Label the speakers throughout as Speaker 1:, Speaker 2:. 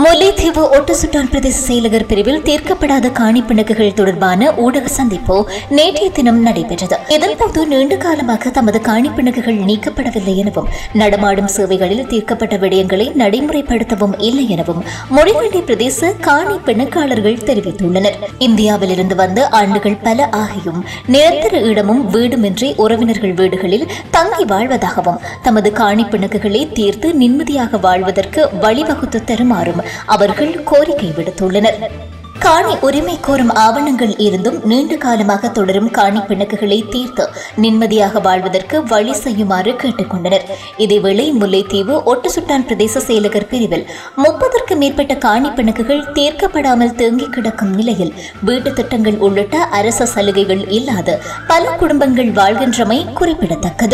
Speaker 1: முல்லைத்தீவு ஒட்டுசுட்டான் பிரதேச செயலகர் பிரிவில் தீர்க்கப்படாத காணி பிணக்குகள் தொடர்பான ஊடக சந்திப்பு நேற்றைய தினம் நடைபெற்றது இதன்போது நீண்ட காலமாக தமது காணி பிணக்குகள் நீக்கப்படவில்லை எனவும் நடமாடும் சேவைகளில் தீர்க்கப்பட்ட விடயங்களை நடைமுறைப்படுத்தவும் இல்லை எனவும் முடிவண்டி பிரதேச காணி பிணக்காளர்கள் தெரிவித்துள்ளனர் இந்தியாவிலிருந்து வந்த ஆண்டுகள் பல ஆகியும் நிரந்தர இடமும் வீடுமின்றி உறவினர்கள் வீடுகளில் தங்கி வாழ்வதாகவும் தமது காணி பிணக்குகளை தீர்த்து நிம்மதியாக வாழ்வதற்கு வழிவகுத்து தருமாறும் அவர்கள் கோரிக்கை விடுத்துள்ளனர் காணி உரிமை கோரும் ஆவணங்கள் இருந்தும் நீண்ட காலமாக தொடரும் காணி பிணக்குகளை தீர்த்து நிம்மதியாக வாழ்வதற்கு வழி செய்யுமாறு கேட்டுக்கொண்டனர் இதேவேளை முல்லைத்தீவு ஒட்டுசுட்டான் பிரதேச செயலகர் பிரிவில் முப்பதற்கு மேற்பட்ட காணி பிணக்குகள் தீர்க்கப்படாமல் தேங்கி கிடக்கும் நிலையில் வீட்டு திட்டங்கள் உள்ளிட்ட அரச சலுகைகள் இல்லாத பல குடும்பங்கள் வாழ்கின்றமை குறிப்பிடத்தக்கது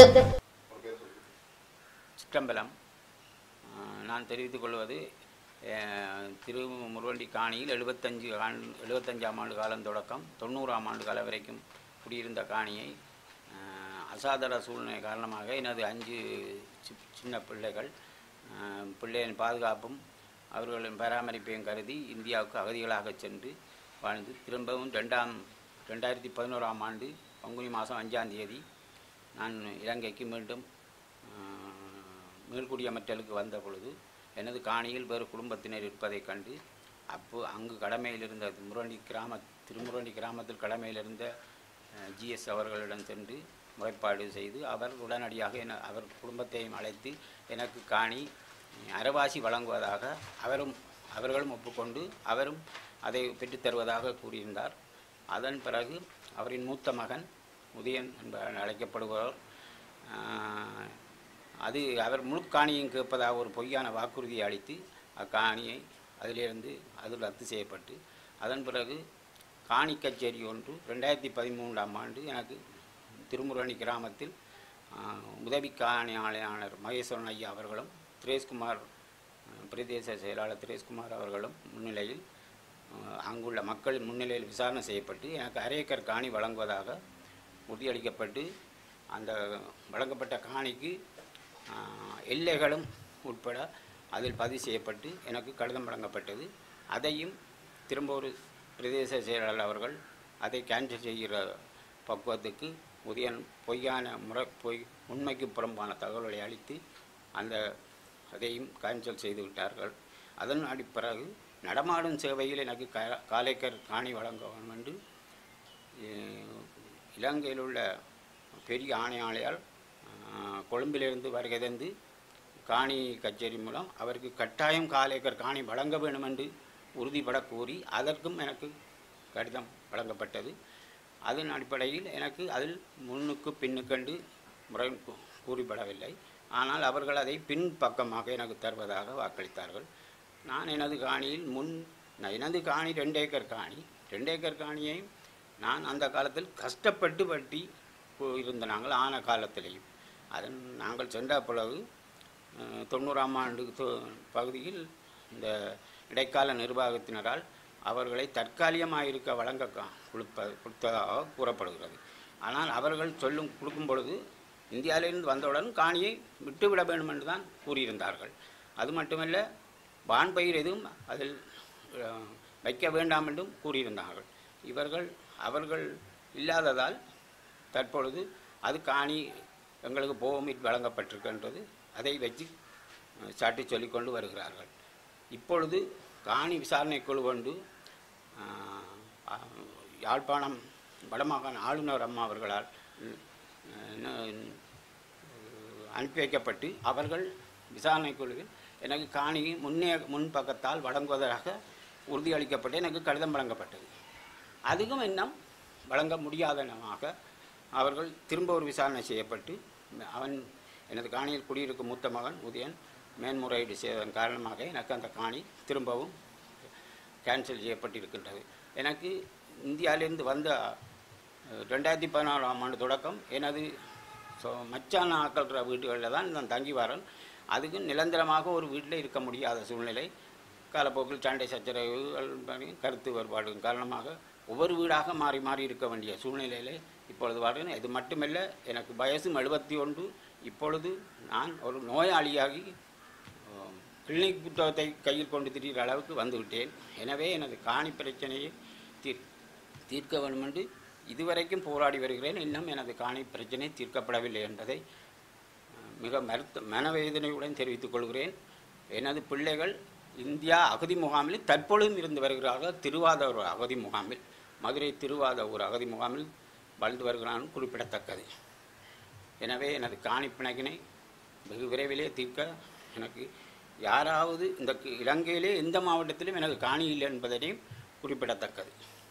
Speaker 2: சிற்றம்பலம் அஹ், நான் தெரிவித்துக் கொள்வது அஹ், திரு முருவண்டி காணியில் எழுபத்தஞ்சு ஆண்டு எழுபத்தஞ்சாம் ஆண்டு காலம் தொடக்கம் தொண்ணூறாம் ஆண்டு காலம் வரைக்கும் குடியிருந்த காணியை அஹ், அசாதார சூழ்நிலை காரணமாக எனது அஞ்சு சி- சின்ன பிள்ளைகள் அஹ், பிள்ளையின் பாதுகாப்பும் அவர்களின் பராமரிப்பையும் கருதி இந்தியாவுக்கு அகதிகளாக சென்று வாழ்ந்து திரும்பவும் ரெண்டாம் ரெண்டாயிரத்தி பதினோராம் ஆண்டு பங்குனி மாதம் அஞ்சாம் தேதி நான் இலங்கைக்கு மீண்டும் ஆஹ், மீள்குடியமற்றலுக்கு வந்த பொழுது எனது காணியில் வேறு குடும்பத்தினர் இருப்பதைக் கண்டு அப்போ அங்கு கடமையில் இருந்த முரண்டி கிராம திருமுரண்டி கிராமத்தில் கடமையில் இருந்த ஜிஎஸ் அவர்களிடம் சென்று முறைப்பாடு செய்து அவர் உடனடியாக என அவர் குடும்பத்தையும் அழைத்து எனக்கு காணி அறவாசி வழங்குவதாக அவரும் அவர்களும் ஒப்புக்கொண்டு அவரும் அதை பெற்றுத் தருவதாக கூறியிருந்தார் அதன் பிறகு அவரின் மூத்த மகன் உதயன் என்ப அழைக்கப்படுபவர் ஆஹ், அது அவர் முழு காணியும் கேட்பதாக ஒரு பொய்யான வாக்குறுதியை அளித்து அக்காணியை அதிலிருந்து அது ரத்து செய்யப்பட்டு அதன் பிறகு காணி கச்சேரி ஒன்று ரெண்டாயிரத்தி பதிமூன்றாம் ஆண்டு எனக்கு திருமுரணி கிராமத்தில் ஆஹ், உதவி காணியாளர் மகேஸ்வரன் ஐயா அவர்களும் திரேஷ்குமார் ஆஹ், பிரதேச செயலாளர் திரேஷ்குமார் அவர்களும் முன்னிலையில் ஆஹ், அங்குள்ள மக்கள் முன்னிலையில் விசாரணை செய்யப்பட்டு எனக்கு அரை ஏக்கர் காணி வழங்குவதாக உறுதியளிக்கப்பட்டு அந்த வழங்கப்பட்ட காணிக்கு ஆஹ், எல்லைகளும் உட்பட அதில் பதிவு செய்யப்பட்டு எனக்கு கடிதம் வழங்கப்பட்டது அதையும் திரும்ப ஒரு பிரதேச செயலாளர் அவர்கள் அதை கேன்சல் செய்கிற பக்குவத்துக்கு உதயன் பொய்யான முறை பொய் உண்மைக்கு புறம்பான தகவல்களை அளித்து அந்த அதையும் கேன்சல் செய்து விட்டார்கள் அதன் அடி பிறகு நடமாடும் சேவையில் எனக்கு க காலைக்கர் காணி வழங்க வேண்டும் என்று அஹ், இலங்கையில் உள்ள பெரிய ஆணையாளையால் அஹ், கொழும்பிலிருந்து வருகை தந்து காணி கச்சேரி மூலம் அவருக்கு கட்டாயம் காலேக்கர் காணி வழங்க வேண்டும் என்று உறுதிபட கூறி அதற்கும் எனக்கு கடிதம் வழங்கப்பட்டது அதன் அடிப்படையில் எனக்கு அதில் முன்னுக்கு பின்னுக்கண்டு முறை கூ- கூறிப்படவில்லை ஆனால் அவர்கள் அதை பின் பக்கமாக எனக்கு தருவதாக வாக்களித்தார்கள் நான் எனது காணியில் முன் நான் எனது காணி ரெண்டு ஏக்கர் காணி ரெண்டு ஏக்கர் காணியை நான் அந்த காலத்தில் கஷ்டப்பட்டு வட்டி இருந்த நாங்கள் ஆன காலத்திலேயும் அதன் நாங்கள் சென்ற பிறகு அஹ், தொண்ணூறாம் ஆண்டு தொ- பகுதியில் இந்த இடைக்கால நிர்வாகத்தினரால் அவர்களை தற்காலிகமாக இருக்க வழங்க க- கொடுப்ப கொடுத்ததாக கூறப்படுகிறது ஆனால் அவர்கள் சொல்லும் கொடுக்கும் பொழுது இந்தியாவிலிருந்து வந்தவுடன் காணியை விட்டுவிட வேண்டும் என்று தான் கூறியிருந்தார்கள் அது மட்டுமல்ல வான்பயிர் எதுவும் அதில் அஹ், வைக்க வேண்டாம் என்றும் கூறியிருந்தார்கள் இவர்கள் அவர்கள் இல்லாததால் தற்பொழுது அது காணி எங்களுக்கு போமிட் வழங்கப்பட்டிருக்கின்றது அதை வச்சு அஹ், சாட்டி சொல்லிக்கொண்டு வருகிறார்கள் இப்பொழுது காணி விசாரணை குழு கொண்டு அஹ், அஹ், யாழ்ப்பாணம் வடமாகாண ஆளுநர் அம்மா அவர்களால் உம், அஹ், அனுப்பி வைக்கப்பட்டு அவர்கள் விசாரணை குழுவில் எனக்கு காணி முன்னே முன் பக்கத்தால் வழங்குவதாக உறுதியளிக்கப்பட்டு எனக்கு கடிதம் வழங்கப்பட்டது அதுவும் இன்னும் வழங்க முடியாதனமாக அவர்கள் திரும்ப ஒரு விசாரணை செய்யப்பட்டு அவன் எனது காணியில் குடியிருக்கும் மூத்த மகன் உதயன் மேன்முறையீடு செய்ததன் காரணமாக எனக்கு அந்த காணி திரும்பவும் கேன்சல் செய்யப்பட்டிருக்கின்றது எனக்கு இந்தியாவிலிருந்து வந்த அஹ், ரெண்டாயிரத்தி பதினாறாம் ஆண்டு தொடக்கம் எனது ஸோ மச்சான் ஆக்கள்ற வீடுகளில் தான் நான் தங்கி வரேன் அதுக்கு நிரந்தரமாக ஒரு வீட்டில் இருக்க முடியாத சூழ்நிலை காலப்போக்கில் சண்டை சச்சரவுகள் பண்ணி கருத்து வேறுபாடு காரணமாக ஒவ்வொரு வீடாக மாறி மாறி இருக்க வேண்டிய சூழ்நிலையிலே இப்பொழுது வாழ்கிறேன் இது மட்டுமல்ல எனக்கு வயசும் எழுபத்தி ஒன்று இப்பொழுது நான் ஒரு நோயாளியாகி ஆம், கிளினிக் புத்தகத்தை கையில் கொண்டு திரிகிற அளவுக்கு வந்துவிட்டேன் எனவே எனது காணி பிரச்சனையை தீர் தீர்க்க வேண்டும் என்று இதுவரைக்கும் போராடி வருகிறேன் இன்னும் எனது காணி பிரச்சனை தீர்க்கப்படவில்லை என்பதை அஹ், மிக மருத்த மனவேதனையுடன் தெரிவித்துக் கொள்கிறேன் எனது பிள்ளைகள் இந்தியா அகதி முகாமில் தற்பொழுதும் இருந்து வருகிறார்கள் திருவாதூர் அகதி முகாமில் மதுரை திருவாதூர் அகதி முகாமில் வாழ்ந்து வருகிறார்கள் குறிப்பிடத்தக்கது எனவே எனது காணி பிணக்கினை வெகு விரைவிலே தீர்க்க எனக்கு யாராவது இந்த கு- இலங்கையிலே எந்த மாவட்டத்திலும் எனக்கு காணி இல்லை என்பதையும் குறிப்பிடத்தக்கது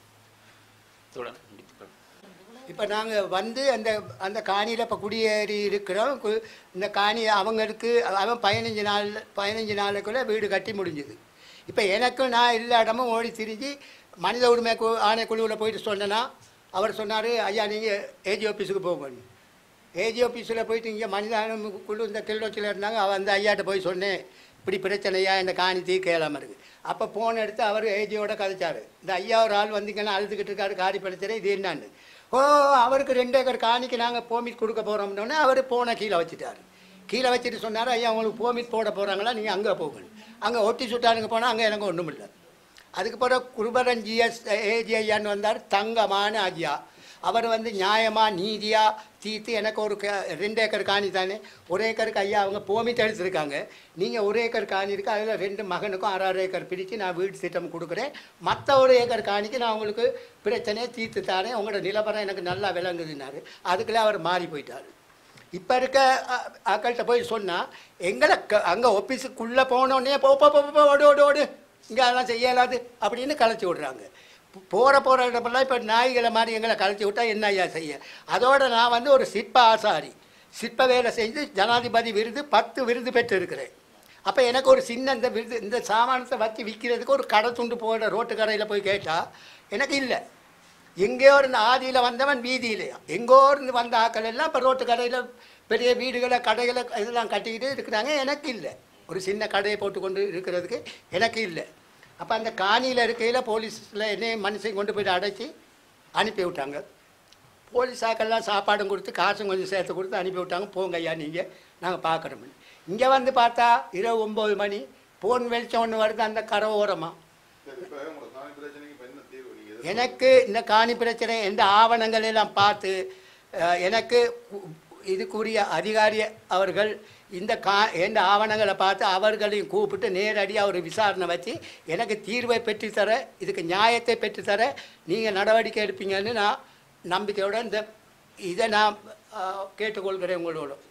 Speaker 2: தொடர் முடித்துக்கொள்
Speaker 3: இப்போ நாங்கள் வந்து அந்த அந்த காணியில் இப்போ குடியேறி இருக்கிறோம் கு- இந்த காணி அவங்களுக்கு அவன் பதினஞ்சு நாள் பதினஞ்சு நாளுக்குள்ளே வீடு கட்டி முடிஞ்சுது இப்போ எனக்கும் நான் எல்லா இடமும் ஓடி திரிஞ்சு மனித உரிமை கு ஆணைக்குழுவில் போயிட்டு சொன்னேன்னா அவர் சொன்னார் ஐயா நீங்கள் ஏஜி ஆஃபீஸுக்கு போகணும் ஏஜி ஆஃபீஸில் போயிட்டு இங்கே மனித குழு இந்த கிளிநொச்சியில் இருந்தாங்க அவன் அந்த ஐயாட்ட போய் சொன்னேன் இப்படி பிரச்சனையா இந்த காணி தீர்க்க இயலாமல் இருக்குது அப்போ ஃபோன் எடுத்து அவர் ஏஜியோட கதைச்சார் இந்த ஐயா ஒரு ஆள் வந்தீங்கன்னா அழுதுகிட்டு இருக்காரு காரி பிரச்சனை இது என்னான்னு ஓ அவருக்கு ரெண்டு ஏக்கர் காணிக்கு நாங்கள் போமிட் கொடுக்க போகிறோம்னோடனே அவர் போனை கீழே வச்சுட்டார் கீழே வச்சுட்டு சொன்னார் ஐயா உங்களுக்கு போமிட் போட போகிறாங்களா நீங்கள் அங்கே போகணும் அங்கே ஒட்டி சுட்டானுங்க போனால் அங்கே எனக்கு ஒன்றும் இல்லை அதுக்கு பிறகு குருபரன் ஜிஎஸ் ஏஜி ஐயான்னு வந்தார் தங்கமான ஐயா அவர் வந்து நியாயமாக நீதியாக தீர்த்து எனக்கு ஒரு க ரெண்டு ஏக்கர் காணி தானே ஒரு ஏக்கருக்கு ஐயா அவங்க போமிட்டு எடுத்துருக்காங்க நீங்கள் ஒரு ஏக்கர் காணி இருக்கு அதில் ரெண்டு மகனுக்கும் ஆறு ஆறு ஏக்கர் பிரித்து நான் வீடு திட்டம் கொடுக்குறேன் மற்ற ஒரு ஏக்கர் காணிக்கு நான் உங்களுக்கு பிரச்சனையை தீர்த்து தாரேன் உங்களோட நிலவரம் எனக்கு நல்லா விளங்குதுன்னாரு அதுக்குள்ளே அவர் மாறி போயிட்டார் இப்போ இருக்க அ- ஆக்கள்கிட்ட போய் சொன்னால் எங்களை க அங்கே ஆஃபீஸுக்குள்ளே போனோடனே போ போ போ, போ, ஓடு ஓடு ஓடு இங்கே அதெல்லாம் செய்யலாது அப்படின்னு கலைச்சி விட்றாங்க போகிற போகிற இடமெல்லாம் இப்போ நாய்களை மாதிரி எங்களை கலைச்சி விட்டா என்ன ஐயா செய்ய அதோட நான் வந்து ஒரு சிற்ப ஆசாரி சிற்ப வேலை செஞ்சு ஜனாதிபதி விருது பத்து விருது பெற்று இருக்கிறேன் அப்போ எனக்கு ஒரு சின்ன இந்த விருது இந்த சாமானத்தை வச்சு விற்கிறதுக்கு ஒரு கடை துண்டு போகிற ரோட்டு கடையில் போய் கேட்டால் எனக்கு இல்லை எங்கேயோ இருந்து ஆதியில் வந்தவன் வீதியிலையா எங்கோ இருந்து வந்த ஆக்கள் எல்லாம் இப்போ ரோட்டு கடையில் பெரிய வீடுகளை கடைகளை இதெல்லாம் கட்டிக்கிட்டு இருக்கிறாங்க எனக்கு இல்லை ஒரு சின்ன கடையை போட்டுக்கொண்டு இருக்கிறதுக்கு எனக்கு இல்லை அப்போ அந்த காணியில் இருக்கையில் போலீஸில் என்னையும் மனுஷன் கொண்டு போயிட்டு அடைச்சி அனுப்பி விட்டாங்க போலீஸ் ஆக்கெல்லாம் சாப்பாடும் கொடுத்து காசும் கொஞ்சம் சேர்த்து கொடுத்து அனுப்பி விட்டாங்க போங்க ஐயா நீங்கள் நாங்கள் பார்க்குறோம் இங்கே வந்து பார்த்தா இரவு ஒம்பது மணி போன் வெளிச்சம் ஒன்று வருது அந்த கரை ஓரமாக
Speaker 4: இப்ப உங்களோட காணி பிரச்சனைக்கு இப்ப என்ன தீர்வு நீங்க எது-
Speaker 3: எனக்கு இந்த காணி பிரச்சனை எந்த ஆவணங்கள் எல்லாம் பார்த்து அஹ், எனக்கு கு- இதுக்குரிய அதிகாரி அவர்கள் இந்த கா எந்த ஆவணங்களை பார்த்து அவர்களையும் கூப்பிட்டு நேரடியாக ஒரு விசாரணை வச்சு எனக்கு தீர்வை பெற்றுத்தர இதுக்கு நியாயத்தை பெற்றுத்தர நீங்கள் நடவடிக்கை எடுப்பீங்கன்னு நான் நம்பிக்கையோட இந்த இதை நான் அஹ், கேட்டுக்கொள்கிறேன் உங்களோட